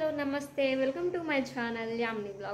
నమస్తే welcome to my channel Yamni blog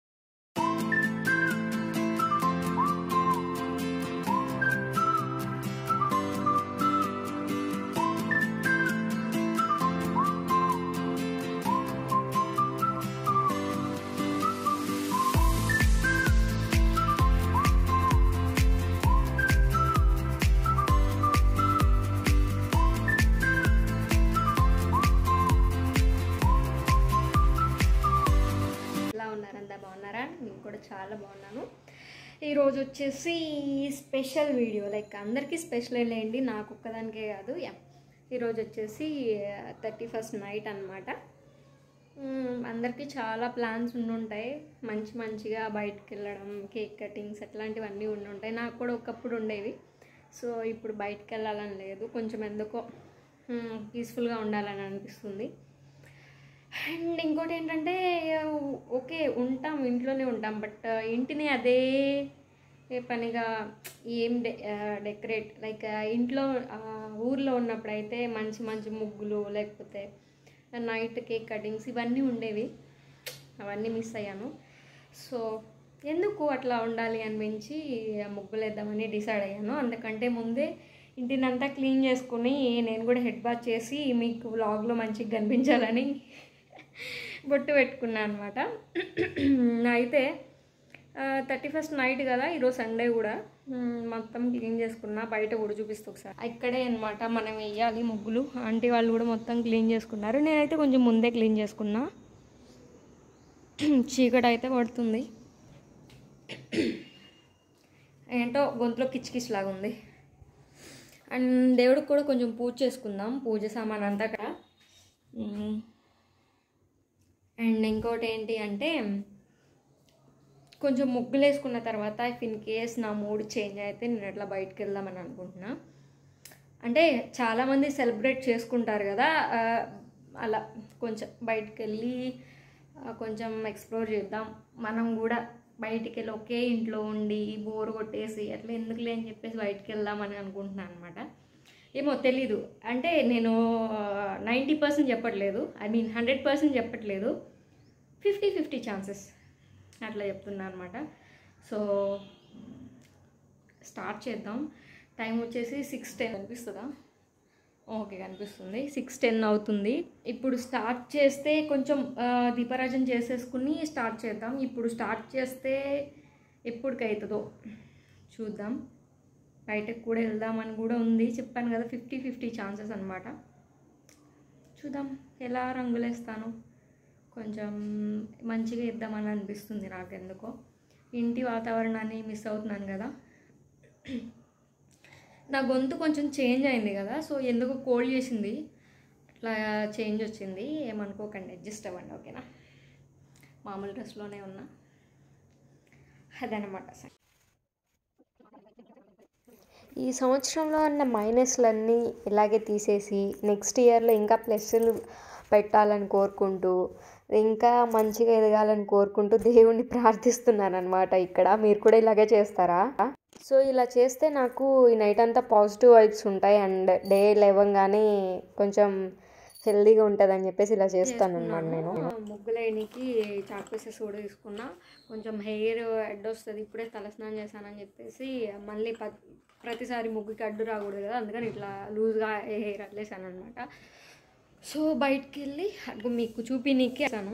ఎలా ఉన్నారు అంతా బాగున్నారా నేను కూడా చాలా బాగున్నాను ఈరోజు వచ్చేసి స్పెషల్ వీడియో లైక్ అందరికీ స్పెషల్ లేండి నాకు ఒక్కదానికే కాదు యా ఈరోజు వచ్చేసి థర్టీ ఫస్ట్ నైట్ అనమాట అందరికీ చాలా ప్లాన్స్ ఉండుంటాయి మంచి మంచిగా బయటకు వెళ్ళడం కేక్ కటింగ్స్ అట్లాంటివన్నీ ఉండుంటాయి నాకు కూడా ఒకప్పుడు ఉండేవి సో ఇప్పుడు బయటకు వెళ్ళాలని లేదు కొంచెం ఎందుకో పీస్ఫుల్గా ఉండాలని అనిపిస్తుంది అండ్ ఇంకోటి ఏంటంటే ఓకే ఉంటాం ఇంట్లోనే ఉంటాం బట్ ఇంటిని అదే పనిగా ఏం డె డెకరేట్ లైక్ ఇంట్లో ఆ, ఊర్లో ఉన్నప్పుడైతే మంచి మంచి ముగ్గులు లేకపోతే నైట్ కేక్ కటింగ్స్ ఇవన్నీ ఉండేవి అవన్నీ మిస్ అయ్యాను సో ఎందుకు అట్లా ఉండాలి అనిపించి ఆ ముగ్గులు వేద్దామని డిసైడ్ అయ్యాను అందుకంటే ముందే ఇంటినంతా క్లీన్ చేసుకుని నేను కూడా హెడ్ బాత్ చేసి మీకు వ్లాగ్లో మంచిగా కనిపించాలని బొట్టు పెట్టుకున్నాను అనమాట అయితే థర్టీ ఫస్ట్ నైట్ కదా ఈరోజు సండే కూడా మ్, మొత్తం క్లీన్ చేసుకున్నా బయట కూడా చూపిస్తా ఒకసారి ఇక్కడే అనమాట మనం వేయాలి ముగ్గులు ఆంటీ వాళ్ళు కూడా మొత్తం క్లీన్ చేసుకున్నారు నేనైతే కొంచెం ముందే క్లీన్ చేసుకున్నా చీకటి అయితే పడుతుంది ఏంటో గొంతులో కిచ్ లాగా ఉంది అండ్ దేవుడికి కూడా కొంచెం పూజ చేసుకుందాం పూజ సామాన్ అంతా అక్కడ మ్, అండ్ ఇంకోటి ఏంటి అంటే కొంచెం ముగ్గులు వేసుకున్న తర్వాత ఇఫ్ ఇన్ కేస్ నా మూడ్ చేంజ్ అయితే నేను అట్లా బయటకు వెళ్దామని అనుకుంటున్నా అంటే చాలామంది సెలబ్రేట్ చేసుకుంటారు కదా ఆ, అలా కొంచెం బయటకు వెళ్ళి ఆ, కొంచెం ఎక్స్ప్లోర్ చేద్దాం మనం కూడా బయటికి వెళ్ళి ఒకే ఇంట్లో ఉండి బోర్ కొట్టేసి అట్లా ఎందుకులే అని చెప్పేసి బయటికి వెళ్దామని అనుకుంటున్నాను అనమాట ఏమో తెలీదు అంటే నేను నైంటీ పర్సెంట్ చెప్పట్లేదు ఐ మీన్ హండ్రెడ్ పర్సెంట్ చెప్పట్లేదు ఫిఫ్టీ ఫిఫ్టీ ఛాన్సెస్ అట్లా చెప్తున్నా అనమాట సో స్టార్ట్ చేద్దాం టైం వచ్చేసి సిక్స్ టెన్ కనిపిస్తుందా ఓకే కనిపిస్తుంది సిక్స్ టెన్ అవుతుంది ఇప్పుడు స్టార్ట్ చేస్తే కొంచెం ఆ, దీపారాజన చేసేసుకుని స్టార్ట్ చేద్దాం ఇప్పుడు స్టార్ట్ చేస్తే ఎప్పటికవుతుందో చూద్దాం బయటకు కూడా వెళ్దామని కూడా ఉంది చెప్పాను కదా ఫిఫ్టీ ఫిఫ్టీ ఛాన్సెస్ అనమాట చూద్దాం ఎలా రంగులేస్తాను కొంచెం మంచిగా ఇద్దామని అనిపిస్తుంది నాకు ఎందుకో ఇంటి వాతావరణాన్ని మిస్ అవుతున్నాను కదా నా గొంతు కొంచెం చేంజ్ అయింది కదా సో ఎందుకు కోల్డ్ చేసింది అట్లా చేంజ్ వచ్చింది ఏమనుకోకండి అడ్జస్ట్ అవ్వండి ఓకేనా మామూలు డ్రెస్లోనే ఉన్నా అదనమాట ఈ సంవత్సరంలో ఉన్న మైనస్లన్నీ ఇలాగే తీసేసి నెక్స్ట్ ఇయర్లో ఇంకా ప్లస్లు పెట్టాలని కోరుకుంటూ ఇంకా మంచిగా ఎదగాలని కోరుకుంటూ దేవుణ్ణి ప్రార్థిస్తున్నాను అనమాట ఇక్కడ మీరు కూడా ఇలాగే చేస్తారా సో ఇలా చేస్తే నాకు ఈ నైట్ అంతా పాజిటివ్ వైబ్స్ ఉంటాయి అండ్ డే లేవంగానే కొంచెం హెల్దీగా ఉంటుందని చెప్పేసి ఇలా చేస్తాను అనమాట నేను ముగ్గులేయడానికి చాక్ పీసెస్ కూడా తీసుకున్నా కొంచెం హెయిర్ అడ్డు వస్తుంది ఇప్పుడే తలస్నానం చేశానని చెప్పేసి మళ్ళీ ప ప్రతిసారి ముగ్గుకి అడ్డు రాకూడదు కదా అందుకని ఇట్లా లూజ్గా హెయిర్ అట్లేసాను అనమాట సో బయటికి వెళ్ళి అగ్గు మీకు చూపినీకి వేసాను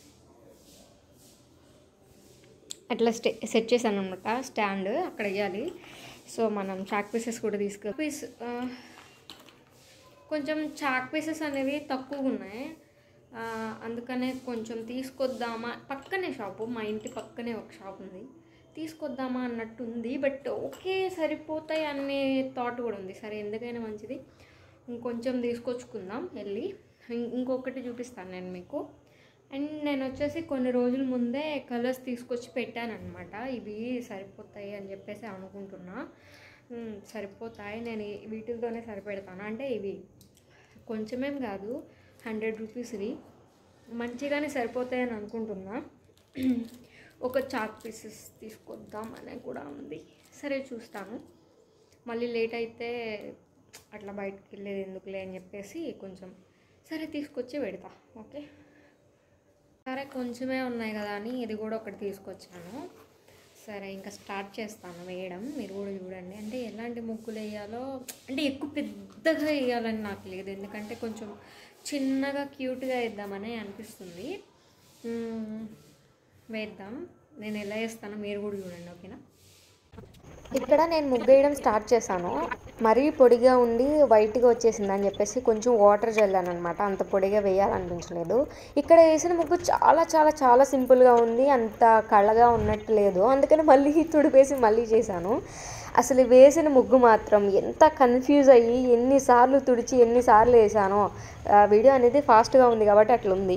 అట్లా స్టే సెట్ చేశాను అనమాట స్టాండ్ అక్కడ వేయాలి సో మనం చాక్ పీసెస్ కూడా తీసుకు పీస్ ఆ, కొంచెం చాక్ పీసెస్ అనేవి తక్కువగా ఉన్నాయి ఆ, అందుకనే కొంచెం తీసుకొద్దామా పక్కనే షాపు మా ఇంటి పక్కనే ఒక షాప్ ఉంది తీసుకొద్దామా అన్నట్టు ఉంది బట్ ఓకే సరిపోతాయి అనే థాట్ కూడా ఉంది సరే ఎందుకైనా మంచిది ఇంకొంచెం తీసుకొచ్చుకుందాం వెళ్ళి ఇం- ఇంకొకటి చూపిస్తాను నేను మీకు అండ్ నేను వచ్చేసి కొన్ని రోజుల ముందే కలర్స్ తీసుకొచ్చి పెట్టాను అనమాట ఇవి సరిపోతాయి అని చెప్పేసి అనుకుంటున్నా ఉమ్, సరిపోతాయి నేను ఈ- వీటితోనే సరిపెడతాను అంటే ఇవి కొంచెమేం కాదు హండ్రెడ్ రూపీస్ ఇవి మంచిగానే సరిపోతాయి అని అనుకుంటున్నా ఒక చాక్ పీసెస్ తీసుకొద్దాం అని కూడా ఉంది సరే చూస్తాను మళ్ళీ లేట్ అయితే అట్లా బయటకు వెళ్ళేది ఎందుకులే అని చెప్పేసి కొంచెం సరే తీసుకొచ్చి పెడతా ఓకే సరే కొంచెమే ఉన్నాయి కదా అని ఇది కూడా ఒకటి తీసుకొచ్చాను సరే ఇంకా స్టార్ట్ చేస్తాను వేయడం మీరు కూడా చూడండి అంటే ఎలాంటి ముగ్గులు వేయాలో అంటే ఎక్కువ పెద్దగా వేయాలని నాకు లేదు ఎందుకంటే కొంచెం చిన్నగా క్యూట్గా వేద్దామని అనిపిస్తుంది మ్మ్, వేద్దాం నేను ఎలా వేస్తానో మీరు కూడా చూడండి ఓకేనా ఇక్కడ నేను ముగ్గు వేయడం స్టార్ట్ చేశాను మరీ పొడిగా ఉండి వైట్గా వచ్చేసింది అని చెప్పేసి కొంచెం వాటర్ చల్లాను అనమాట అంత పొడిగా వేయాలనిపించలేదు ఇక్కడ వేసిన ముగ్గు చాలా చాలా చాలా సింపుల్గా ఉంది అంత కళ్ళగా ఉన్నట్టు లేదు అందుకని మళ్ళీ తుడిపేసి మళ్ళీ చేశాను అసలు వేసిన ముగ్గు మాత్రం ఎంత కన్ఫ్యూజ్ అయ్యి ఎన్నిసార్లు తుడిచి ఎన్నిసార్లు వేసానో ఆ వీడియో అనేది ఫాస్ట్గా ఉంది కాబట్టి అట్లా ఉంది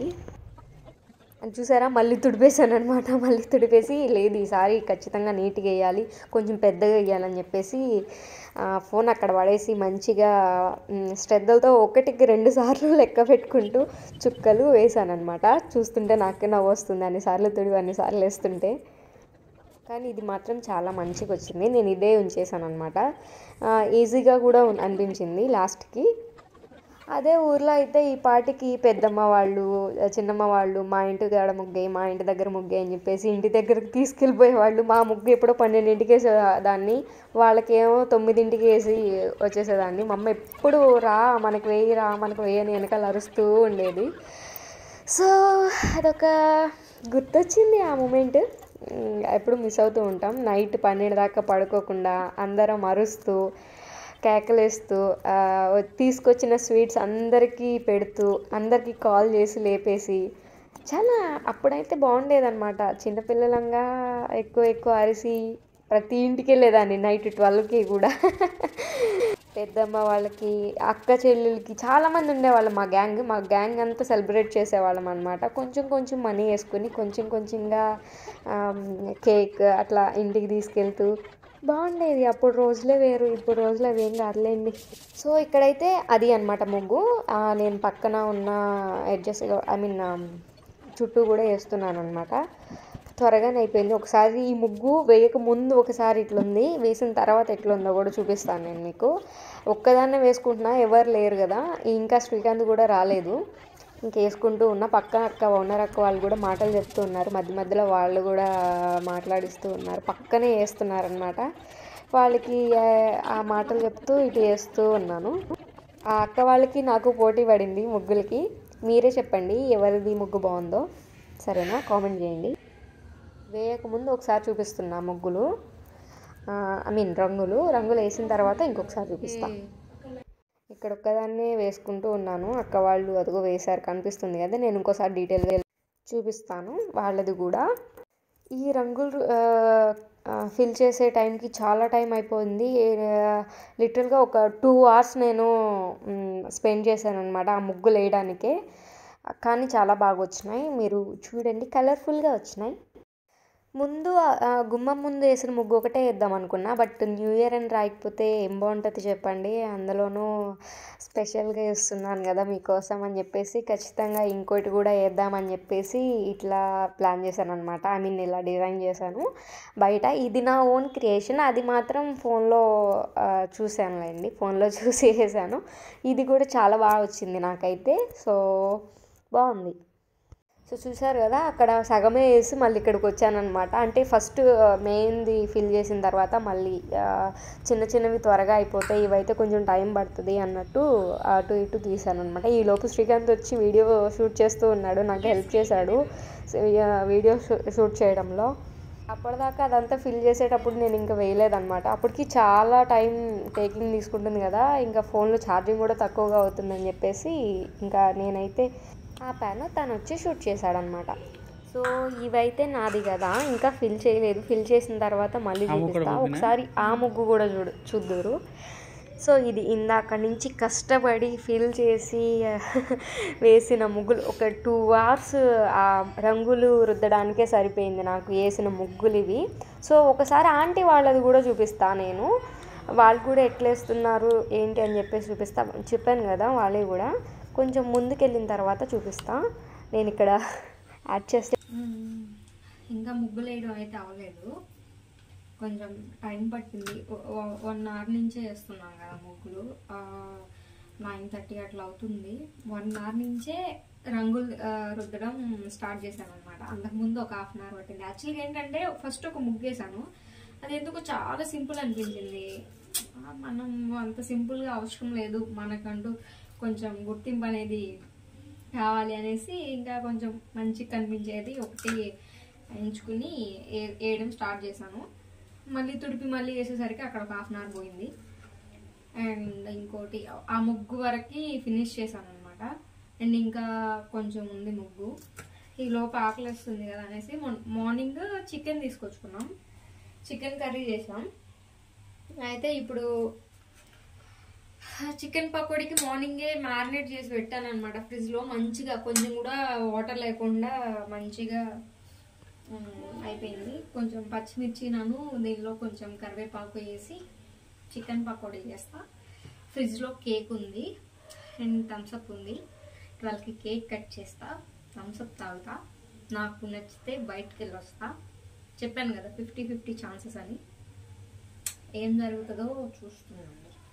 అది చూసారా మళ్ళీ తుడిపేశాను అనమాట మళ్ళీ తుడిపేసి లేదు ఈసారి ఖచ్చితంగా నీట్గా వేయాలి కొంచెం పెద్దగా వేయాలని చెప్పేసి ఆ, ఫోన్ అక్కడ పడేసి మంచిగా మ్, శ్రద్ధలతో ఒకటికి రెండు సార్లు లెక్క పెట్టుకుంటూ చుక్కలు వేసాను అనమాట చూస్తుంటే నాకే నవ్వు వస్తుంది అన్నిసార్లు తుడివి అన్నిసార్లు వేస్తుంటే కానీ ఇది మాత్రం చాలా మంచిగా వచ్చింది నేను ఇదే ఉంచేసాను అనమాట ఈజీగా కూడా ఉన్- అనిపించింది లాస్ట్కి అదే ఊర్లో అయితే ఈ పాటికి పెద్దమ్మ వాళ్ళు చిన్నమ్మ వాళ్ళు మా ఇంటి కాడ ముగ్గే మా ఇంటి దగ్గర ముగ్గే అని చెప్పేసి ఇంటి దగ్గరకు తీసుకెళ్ళిపోయేవాళ్ళు మా ముగ్గు ఎప్పుడో పన్నెండింటికి వేసేదాన్ని వాళ్ళకేమో తొమ్మిదింటికి వేసి వచ్చేసేదాన్ని మా అమ్మ ఎప్పుడు రా మనకు వేయి రా మనకు వేయని వెనకాల అరుస్తూ ఉండేది సో అదొక గుర్తొచ్చింది ఆ మూమెంట్ ఎప్పుడు మిస్ అవుతూ ఉంటాం నైట్ పన్నెండు దాకా పడుకోకుండా అందరం అరుస్తూ కేకలేస్తూ ఆ, తీసుకొచ్చిన స్వీట్స్ అందరికీ పెడుతూ అందరికీ కాల్ చేసి లేపేసి చాలా అప్పుడైతే బాగుండేదన్నమాట చిన్నపిల్లలంగా ఎక్కువ ఎక్కువ అరిసి ప్రతి ఇంటికి వెళ్ళేదాన్ని నైట్ ట్వెల్వ్కి కూడా పెద్దమ్మ వాళ్ళకి అక్క చెల్లెలకి చాలామంది ఉండేవాళ్ళు మా గ్యాంగ్ మా గ్యాంగ్ అంతా సెలబ్రేట్ చేసేవాళ్ళం అనమాట కొంచెం కొంచెం మనీ వేసుకుని కొంచెం కొంచెంగా కేక్ అట్లా ఇంటికి తీసుకెళ్తూ బాగుండేది అప్పుడు రోజులే వేరు ఇప్పుడు రోజులు అవి ఏం కాదులేండి సో ఇక్కడైతే అది అనమాట ముగ్గు ఆ, నేను పక్కన ఉన్న ఎడ్జెస్ ఐ మీన్ చుట్టూ కూడా వేస్తున్నాను అనమాట త్వరగానే అయిపోయింది ఒకసారి ఈ ముగ్గు వేయక ముందు ఒకసారి ఇట్లుంది వేసిన తర్వాత ఎట్లుందో కూడా చూపిస్తాను నేను మీకు ఒక్కదాన్నే వేసుకుంటున్నా ఎవరు లేరు కదా ఇంకా శ్రీకాంత్ కూడా రాలేదు ఇంక వేసుకుంటూ ఉన్న పక్కన అక్క ఓనర్ అక్క వాళ్ళు కూడా మాటలు చెప్తూ ఉన్నారు మధ్య మధ్యలో వాళ్ళు కూడా మాట్లాడిస్తూ ఉన్నారు పక్కనే వేస్తున్నారనమాట వాళ్ళకి ఆ, ఆ మాటలు చెప్తూ ఇటు వేస్తూ ఉన్నాను ఆ అక్క వాళ్ళకి నాకు పోటీ పడింది ముగ్గులకి మీరే చెప్పండి ఎవరిది ముగ్గు బాగుందో సరేనా కామెంట్ చేయండి వేయకముందు ఒకసారి చూపిస్తున్నా ముగ్గులు ఐ మీన్ రంగులు రంగులు వేసిన తర్వాత ఇంకొకసారి చూపిస్తా ఇక్కడ ఒక్కదాన్నే వేసుకుంటూ ఉన్నాను అక్క వాళ్ళు అదిగో వేశారు కనిపిస్తుంది కదా నేను ఇంకోసారి డీటెయిల్గా చూపిస్తాను వాళ్ళది కూడా ఈ రంగులు ఫిల్ చేసే టైంకి చాలా టైం అయిపోయింది లిటరల్గా ఒక టూ అవర్స్ నేను స్పెండ్ చేశాను అనమాట ఆ ముగ్గులు వేయడానికే కానీ చాలా బాగా వచ్చినాయి మీరు చూడండి కలర్ఫుల్గా వచ్చినాయి ముందు ఆ- ఆ గుమ్మం ముందు వేసిన ముగ్గు ఒకటే వేద్దాం అనుకున్నా బట్ న్యూ ఇయర్ అని రాయకపోతే ఏం బాగుంటుంది చెప్పండి అందులోనూ స్పెషల్గా వేస్తున్నాను కదా మీకోసం అని చెప్పేసి ఖచ్చితంగా ఇంకోటి కూడా వేద్దామని చెప్పేసి ఇట్లా ప్లాన్ చేశాను అనమాట ఐ మీన్ ఇలా డిజైన్ చేశాను బయట ఇది నా ఓన్ క్రియేషన్ అది మాత్రం ఫోన్లో చూశానులేండి ఫోన్లో చూసి వేసాను ఇది కూడా చాలా బాగా వచ్చింది నాకైతే సో బాగుంది సో చూసారు కదా అక్కడ సగమే వేసి మళ్ళీ ఇక్కడికి వచ్చానమాట అంటే ఫస్ట్ మెయిన్ది ఫిల్ చేసిన తర్వాత మళ్ళీ ఆ, చిన్న చిన్నవి త్వరగా అయిపోతాయి ఇవైతే కొంచెం టైం పడుతుంది అన్నట్టు అటు ఇటు తీసాను అనమాట ఈ లోపు శ్రీకాంత్ వచ్చి వీడియో షూట్ చేస్తూ ఉన్నాడు నాకు హెల్ప్ చేశాడు సో, ఆ, వీడియో షూ- షూట్ చేయడంలో అప్పటిదాకా అదంతా ఫిల్ చేసేటప్పుడు నేను ఇంకా వేయలేదన్నమాట అప్పటికి చాలా టైం టేకింగ్ తీసుకుంటుంది కదా ఇంకా ఫోన్లో ఛార్జింగ్ కూడా తక్కువగా అవుతుందని చెప్పేసి ఇంకా నేనైతే ఆపాను తను వచ్చి షూట్ చేశాడనమాట సో ఇవైతే నాది కదా ఇంకా ఫిల్ చేయలేదు ఫిల్ చేసిన తర్వాత మళ్ళీ చూపిస్తా ఒకసారి ఆ ముగ్గు కూడా చూడు చూద్దురు సో ఇది ఇందాక నుంచి కష్టపడి ఫిల్ చేసి వేసిన ముగ్గులు ఒక టూ అవర్స్ ఆ రంగులు రుద్దడానికే సరిపోయింది నాకు వేసిన ముగ్గులు ఇవి సో ఒకసారి ఆంటీ వాళ్ళది కూడా చూపిస్తా నేను వాళ్ళు కూడా ఎట్లా వేస్తున్నారు ఏంటి అని చెప్పేసి చూపిస్తా చెప్పాను కదా వాళ్ళే కూడా కొంచెం ముందుకెళ్ళిన తర్వాత చూపిస్తా నేను ఇక్కడ యాడ్ చేస్తే ఇంకా ముగ్గులు వేయడం అయితే అవ్వలేదు కొంచెం టైం పట్టింది వన్ అవర్ నుంచే వేస్తున్నాం కదా ముగ్గులు నైన్ థర్టీ అట్లా అవుతుంది వన్ అవర్ నుంచే రంగులు ఆ, రుద్దడం స్టార్ట్ చేశాను అనమాట అంతకుముందు ఒక హాఫ్ అన్ అవర్ పట్టింది యాక్చువల్గా ఏంటంటే ఫస్ట్ ఒక ముగ్గేసాను అది ఎందుకు చాలా సింపుల్ అనిపించింది ఆ, మనం అంత సింపుల్గా అవసరం లేదు మనకంటూ కొంచెం గుర్తింపు అనేది కావాలి అనేసి ఇంకా కొంచెం మంచిగా కనిపించేది ఒకటి ఎంచుకుని ఏ- వేయడం స్టార్ట్ చేశాను మళ్ళీ తుడిపి మళ్ళీ వేసేసరికి అక్కడ ఒక హాఫ్ అన్ అవర్ పోయింది అండ్ ఇంకోటి ఆ ముగ్గు వరకు ఫినిష్ చేశాను అనమాట అండ్ ఇంకా కొంచెం ఉంది ముగ్గు ఈ లోపు ఆకలి వస్తుంది కదా అనేసి మొన్- మార్నింగ్ చికెన్ తీసుకొచ్చుకున్నాం చికెన్ కర్రీ చేసాం అయితే ఇప్పుడు చికెన్ పకోడీకి మార్నింగే మ్యారినేట్ చేసి పెట్టాను అనమాట ఫ్రిడ్జ్లో మంచిగా కొంచెం కూడా వాటర్ లేకుండా మంచిగా ఉమ్, అయిపోయింది కొంచెం పచ్చిమిర్చి నాను దీనిలో కొంచెం కరివేపాకు వేసి చికెన్ పకోడీ చేస్తా ఫ్రిడ్జ్లో కేక్ ఉంది అండ్ థమ్స్అప్ ఉంది ట్వెల్వ్కి కేక్ కట్ చేస్తా థమ్స్అప్ తాగుతా నాకు నచ్చితే బయటకు వెళ్ళి వస్తా చెప్పాను కదా ఫిఫ్టీ ఫిఫ్టీ ఛాన్సెస్ అని ఏం జరుగుతుందో చూస్తున్నాను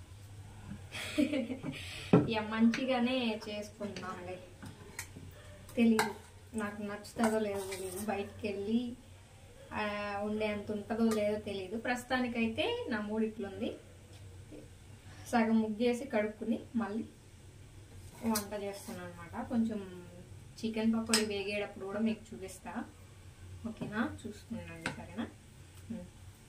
ఇక మంచిగానే చేసుకుందాంలే తెలీదు నాకు నచ్చుతుందో లేదో తెలియదు బయటికి వెళ్ళి ఆ, ఉండే అంత ఉంటుందో లేదో తెలియదు ప్రస్తుతానికైతే నా మూడు ఇట్లుంది సగం ముగ్గేసి కడుక్కుని మళ్ళీ వంట చేస్తున్నాను అనమాట కొంచెం చికెన్ పకోడీ వేగేటప్పుడు కూడా మీకు చూపిస్తా ఓకేనా చూస్తున్నాండి సరేనా ఉమ్.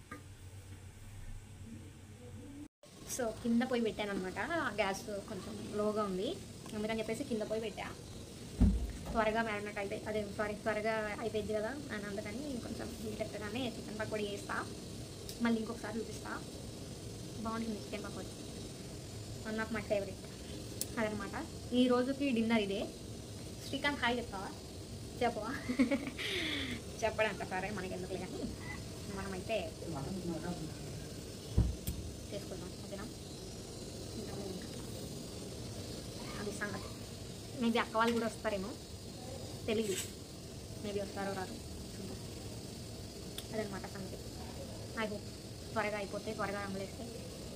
సో కింద పోయి పెట్టాను అనమాట గ్యాస్ కొంచెం లోగా ఉంది అందుకని చెప్పేసి కింద పోయి పెట్టా త్వరగా మ్యారినేట్ అయిపోయి అదే సారీ త్వరగా అయిపోయింది కదా అని అందుకని కొంచెం హీట్ ఎక్కగానే చికెన్ పకోడీ వేస్తా మళ్ళీ ఇంకొకసారి చూపిస్తా బాగుంటుంది chicken pakodi one of my favourite అదనమాట ఈ రోజుకి డిన్నర్ ఇదే శ్రీకాంత్ హాయ్ చెప్తావా చెప్పవా చెప్పడంట సరే మనకి ఎందుకులే కానీ మనమైతే చేసుకుందాం ఓకేనా తిందాము ఇంకా. అది సంగతి మేబీ అక్క వాళ్ళు కూడా వస్తారేమో తెలియదు మేబీ వస్తారో రాదు చూద్దాం అదనమాట సంగతి ఐ హోప్ త్వరగా అయిపోతే త్వరగా అమలేస్తే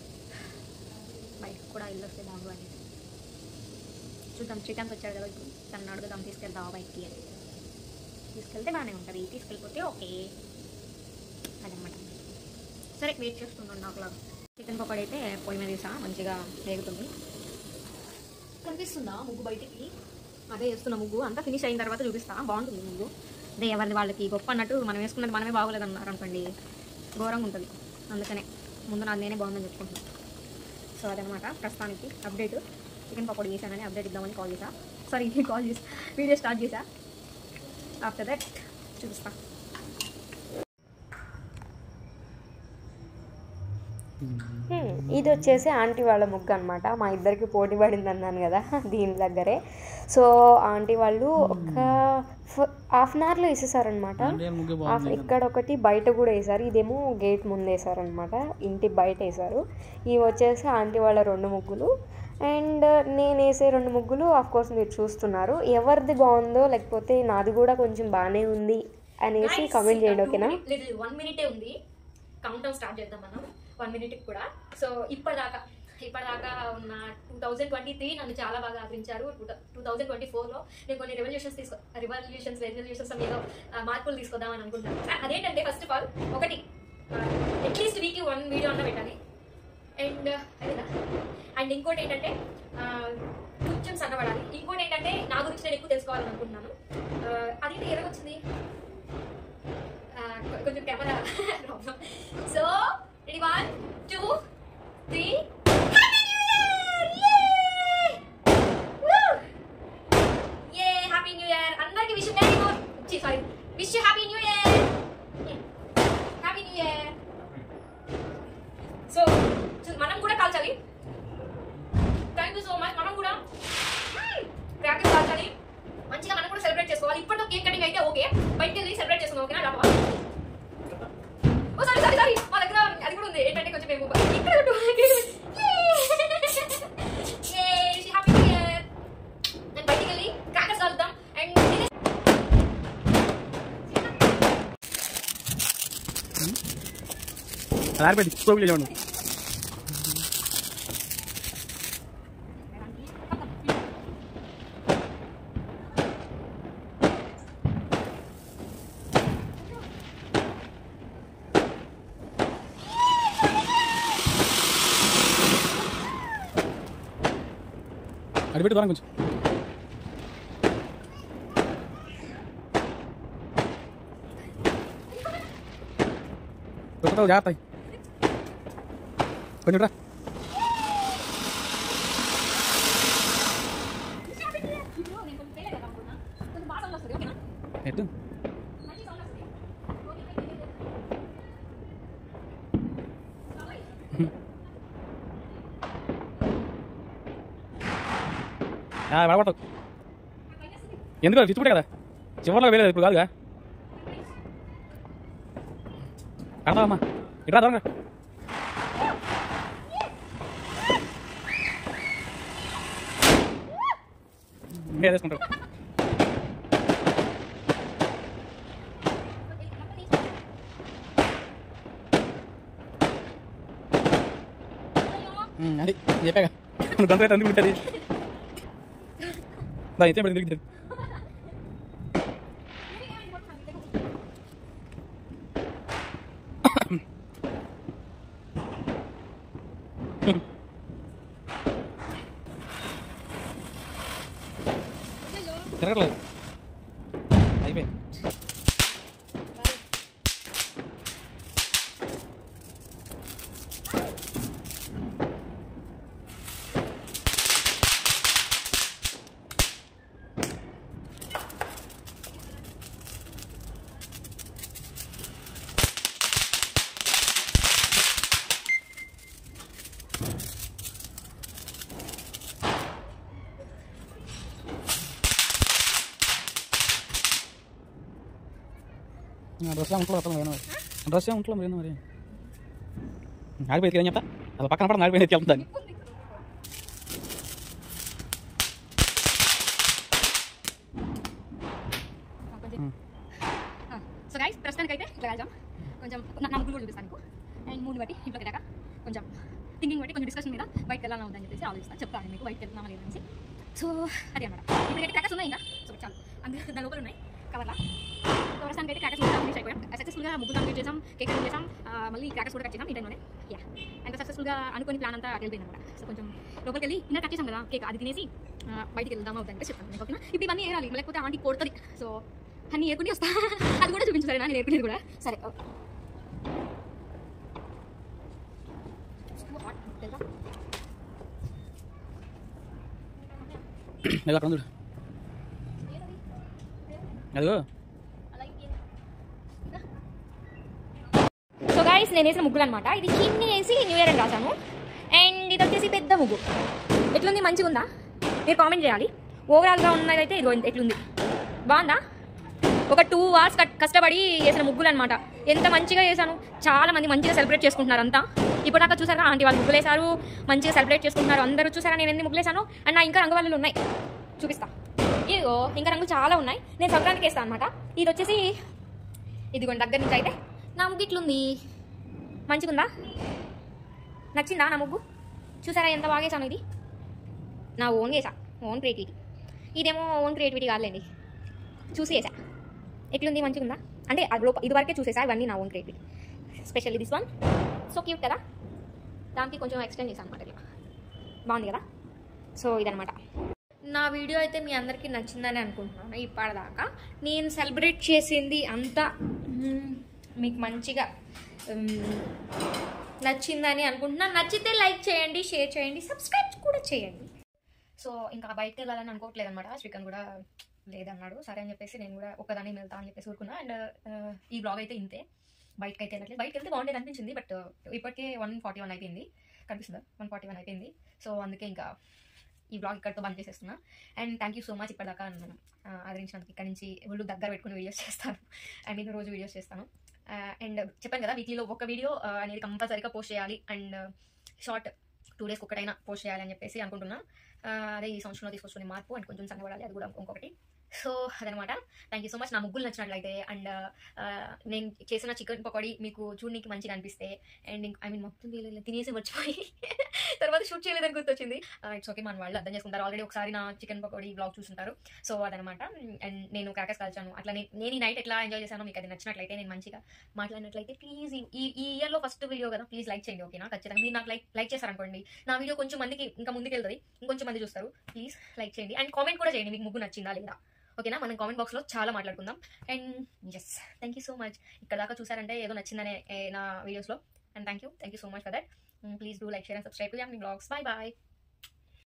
బయటకు కూడా ఇల్లు వస్తే బాగుండు అనేసి చూద్దాం శ్రీకాంత్ వచ్చాడు కదా ఇప్పుడు తను అడుగుదాం తీసుకెళ్తావా బయటికి అని తీసుకెళ్తే బాగానే ఉంటుంది తీసుకెళ్ళిపోతే ఓకే అదనమాట సరే వెయిట్ చేస్తున్నాను నాకు చికెన్ పకోడీ అయితే పొయ్యి మీద వేసా మంచిగా వేగుతుంది కనిపిస్తుందా ముగ్గు బయటికి అదే వేస్తున్న ముగ్గు అంతా ఫినిష్ అయిన తర్వాత చూపిస్తా బాగుంటుంది ముగ్గు అదే ఎవరిది వాళ్ళకి గొప్ప అన్నట్టు మనం వేసుకున్నది మనమే బాగోలేదు అన్నారు అనుకోండి ఘోరంగా ఉంటుంది అందుకనే ముందు నాది నేనే బాగుందని చెప్పుకుంటున్నాను సో అదనమాట ప్రస్తుతానికి అప్డేట్ చికెన్ పకోడీ చేశానని అప్డేట్ ఇద్దామని కాల్ చేసా సారీ కాల్ చేసా వీడియో స్టార్ట్ చేసా ఆఫ్టర్ దట్ చూపిస్తా హ్మ్, ఇది వచ్చేసి ఆంటీ వాళ్ళ ముగ్గు అనమాట మా ఇద్దరికి పోటీ పడింది అన్నాను కదా దీని దగ్గరే సో ఆంటీ వాళ్ళు ఒక హాఫ్ అన్ అవర్లో వేసేసారనమాట ఇక్కడ ఒకటి బయట కూడా వేసారు ఇదేమో గేట్ ముందు వేసారనమాట ఇంటి బయట వేసారు ఇవి వచ్చేసి ఆంటీ వాళ్ళ రెండు ముగ్గులు అండ్ నేను వేసే రెండు ముగ్గులు ఆఫ్ కోర్స్ మీరు చూస్తున్నారు ఎవరిది బాగుందో లేకపోతే నాది కూడా కొంచెం బాగానే ఉంది అనేసి కామెంట్ చేయండి ఓకేనా వన్ మినిటే ఉంది కౌంట్ డౌన్ స్టార్ట్ చేద్దాం మనం వన్ మినిట్ కూడా సో ఇప్పటిదాకా ఇప్పటిదాకా ఉన్న టూ థౌజండ్ ట్వంటీ త్రీ నన్ను చాలా బాగా ఆదరించారు టూ థౌజండ్ ట్వంటీ ఫోర్లో నేను కొన్ని రెవల్యూషన్స్ తీసుకో రివల్యూషన్స్ రెవల్యూషన్స్ మీద ఆ, మార్పులు తీసుకొద్దామని అనుకుంటాను ఆ, అదేంటంటే ఫస్ట్ ఆఫ్ ఆల్ ఒకటి అట్లీస్ట్ వీక్లీ వన్ వీడియో అన్న పెట్టాలి అండ్ అదేనా అండ్ ఇంకోటి ఏంటంటే ఆ, కొంచెం సన్నబడాలి ఇంకోటి ఏంటంటే నా గురించి నేను ఎక్కువ తెలుసుకోవాలని అనుకుంటున్నాను ఆ, అదేంటి ఎలాగొచ్చింది ఆ, కొ- కొంచెం camera problem so ready one two three a happy new year అందరికి wish very good sorry wish happy new year happy new year so మనం కూడా కాల్చాలి థ్యాంక్ యూ సో మచ్ మనం కూడా క్రాకర్స్ కాల్చాలి మంచిగా మనం కూడా సెలబ్రేట్ చేసుకోవాలి ఇప్పటితో కేక్ కటింగ్ అయితే ఓకే బయటికి వెళ్ళి సెలబ్రేట్ చేసుకుందాం ఓకేనా రావా ఓ సారీ సారీ సారీ మా దగ్గర అది కూడా ఉంది ఏంటంటే కొంచెం మేము ఇక్కడ హ్యాపీ న్యూ ఇయర్ నేను బయటికి వెళ్ళి క్రాకర్స్ కాలుద్దాం అండ్ ఆరిపెట్టి సోపులు లేవండి అది పెట్టి దూరం కొంచెం దొరుకుతావు జాగ్రత్త కొంచెం రా ఎట్టు పడగొట్టవు ఎందుకు చిచ్చుకుంటే కదా చివరిలో వేయలేదు ఇప్పుడు కాదుగా కడతావమ్మా ఇట్రా దొంగ ఇంకా తీసుకుంటావు ఉమ్, అది చెప్పాగా నువ్వు గంట ఎందుకు ఉంటుంది దా ఇచ్చే పెట్టి ఎందుకు తిరగట్లేదు అయిపోయింది డ్రెస్ ఉంట్లో వస్తాం మరి డ్రెస్ ఉంట్లో మరి మరి ఆడిపోయి ఏం చెప్తా అలా పక్కన పడ ఆడిపోయి చెప్తాను సో గైస్ ప్రస్తుతానికి అయితే ఇట్లా వెళ్దాం కొంచెం నా నా ముగ్గులు కూడా చూపిస్తాను మీకు అండ్ మూడు బట్టి ఇంట్లోకి వెళ్ళాక కొంచెం థింకింగ్ బట్టి కొంచెం డిస్కషన్ మీద బయటకు వెళ్ళాలని ఉందని చెప్పేసి ఆలోచిస్తాను చెప్తాను మీకు బయటకు వెళ్తున్నామా లేదని సో అదే అనమాట ఇప్పుడైతే క్రాకర్స్ ఉన్నాయి ఇంకా సో చాలు అందుకే దాని లోపల ఉన్నాయి కవర్లా సో ప్రస్తుతానికి అయితే క్రాకర్స్ కూడా ఫినిష్ అయిపోయాం సక్సెస్ఫుల్గా ముగ్గులు కంప్లీట్ చేసాం కేక్ కట్ చేసాం ఆ, మళ్ళీ క్రాకర్స్ కూడా కట్ చేసాం ఈ టైంలోనే యా అంత సక్సెస్ఫుల్గా అనుకుని ప్లాన్ అంతా వెళ్ళిపోయింది అనమాట సో కొంచెం లోపలికి వెళ్ళి ఇంకా కట్ చేసాం కదా కేక్ అది తినేసి ఆ, బయటికి వెళ్దామా అవుతుంది చెప్తాను మీకు ఓకేనా ఇప్పుడు ఇవన్నీ ఏరాలి లేకపోతే ఆంటీ కొడుతుంది సో అన్ని ఏరుకుని వస్తా అది కూడా చూపించు సరేనా నేను ఏరుకునేది కూడా సరే ఓకే తెలుసా? లేదు అక్కడ చూడు అదిగో సో గాయస్ నేను వేసిన ముగ్గులు అనమాట ఇది చిన్ని వేసి న్యూ ఇయర్ అని రాశాను అండ్ ఇది వచ్చేసి పెద్ద ముగ్గు ఎట్లుంది మంచిగా ఉందా మీరు కామెంట్ చేయాలి ఓవరాల్గా ఉన్నదైతే ఇదిగో ఇంత ఎట్లుంది బాగుందా ఒక టూ అవర్స్ కష్టపడి చేసిన ముగ్గులు అనమాట ఎంత మంచిగా చేశాను చాలా మంది మంచిగా సెలబ్రేట్ చేసుకుంటున్నారు అంతా ఇప్పుడు దాకా చూసారా ఆంటీ వాళ్ళు ముగ్గులు వేశారు మంచిగా సెలబ్రేట్ చేసుకుంటున్నారు అందరూ చూసారా నేను ఎన్ని ముగ్గులు వేశాను అండ్ నా ఇంకా రంగు ఉన్నాయి చూపిస్తా ఇదిగో ఇంకా రంగులు చాలా ఉన్నాయి నేను సంక్రాంతికి వేస్తాను అనమాట ఇది వచ్చేసి ఇదిగోండి దగ్గర నుంచి అయితే నా ముగ్గు ఇట్లుంది మంచిగుందా నచ్చిందా నా ముగ్గు చూసారా ఎంత బాగా వేసాను ఇది నా ఓన్ వేసా ఓన్ క్రియేటివిటీ ఇదేమో ఓన్ క్రియేటివిటీ కాదులేండి చూసి వేసా ఎట్లుంది మంచిగుందా అంటే అది లోప ఇది వరకే చూసేసా ఇవన్నీ నా own creativity specially this one so cute కదా దానికి కొంచెం ఎక్స్టెండ్ చేశాను అనమాట ఇలా బాగుంది కదా సో ఇదనమాట నా వీడియో అయితే మీ అందరికీ నచ్చిందని అనుకుంటున్నాను ఇప్పటిదాకా నేను సెలబ్రేట్ చేసింది అంతా మ్మ్, మీకు మంచిగా మ్మ్, నచ్చిందని అనుకుంటున్నాను నచ్చితే లైక్ చేయండి షేర్ చేయండి సబ్స్క్రైబ్ కూడా చేయండి సో ఇంకా బయటకు వెళ్ళాలని అనుకోవట్లేదు అనమాట శ్రీకాంత్ కూడా లేదన్నాడు సరే అని చెప్పేసి నేను కూడా ఒకదాన్ని వెళ్తా అని చెప్పేసి ఊరుకున్నా అండ్ ఈ బ్లాగ్ అయితే ఇంతే బయటకు అయితే వెళ్ళట్లేదు బయటకు వెళ్తే బాగుండేది అనిపించింది బట్ ఇప్పటికే వన్ ఫార్టీ వన్ అయిపోయింది కనిపిస్తుందా వన్ ఫార్టీ వన్ అయిపోయింది సో అందుకే ఇంకా ఈ బ్లాగ్ ఇక్కడితో బంద్ చేసేస్తున్నా and thank you so much ఇప్పటిదాకా నన్ను ఆ, ఆదరించినందుకు ఇక్కడ నుంచి ఒళ్ళు దగ్గర పెట్టుకుని వీడియోస్ చేస్తాను అండ్ నేను రోజు వీడియోస్ చేస్తాను అండ్ చెప్పాను కదా వీక్లీలో ఒక వీడియో అనేది కంపల్సరీగా పోస్ట్ చేయాలి అండ్ షార్ట్ టూ డేస్కి ఒకటైనా పోస్ట్ చేయాలి అని చెప్పేసి అనుకుంటున్నా ఆ, అదే ఈ సంవత్సరంలో తీసుకొచ్చుకునే మార్పు అండ్ కొంచెం సంగపడాలి అది కూడా ఇంకొకటి సో అదనమాట థ్యాంక్ యూ సో మచ్ నా ముగ్గులు నచ్చినట్లయితే అండ్ నేను చేసిన చికెన్ పకోడీ మీకు చూడడానికి మంచిగా అనిపిస్తే అండ్ ఐ మీన్ మొత్తం వీళ్ళు తినేసి మర్చిపోయి తర్వాత షూట్ చేయలేదని గుర్తొచ్చింది ఇట్స్ ఓకే మన వాళ్ళు అర్థం చేసుకుంటారు ఆల్రెడీ ఒకసారి నా చికెన్ పకోడీ బ్లాగ్ చూసుంటారు సో అదనమాట అండ్ నేను క్రాకర్స్ కాల్చాను అట్లా నేను నేను ఈ నైట్ ఎట్లా ఎంజాయ్ చేశానో మీకు అది నచ్చినట్లయితే నేను మంచిగా మాట్లాడినట్లయితే ప్లీజ్ ఈ ఈ ఇయర్లో ఫస్ట్ వీడియో కదా ప్లీజ్ లైక్ చేయండి ఓకేనా ఖచ్చితంగా మీరు నాకు లైక్ లైక్ చేశారనుకోండి నా వీడియో కొంచెం మందికి ఇంకా ముందుకు వెళ్తుంది ఇంకొంచెం మంది చూస్తారు ప్లీజ్ లైక్ చేయండి అండ్ కామెంట్ కూడా చేయండి మీకు ముగ్గు నచ్చిందా లేదా ఓకేనా మనం కామెంట్ బాక్స్లో చాలా మాట్లాడుకుందాం and yes thank you so much ఇక్కడ దాకా చూసారంటే ఏదో నచ్చిందనే ఏ, నా వీడియోస్లో and thank you thank you so much for that please do like share and subscribe to Yam blogs bye bye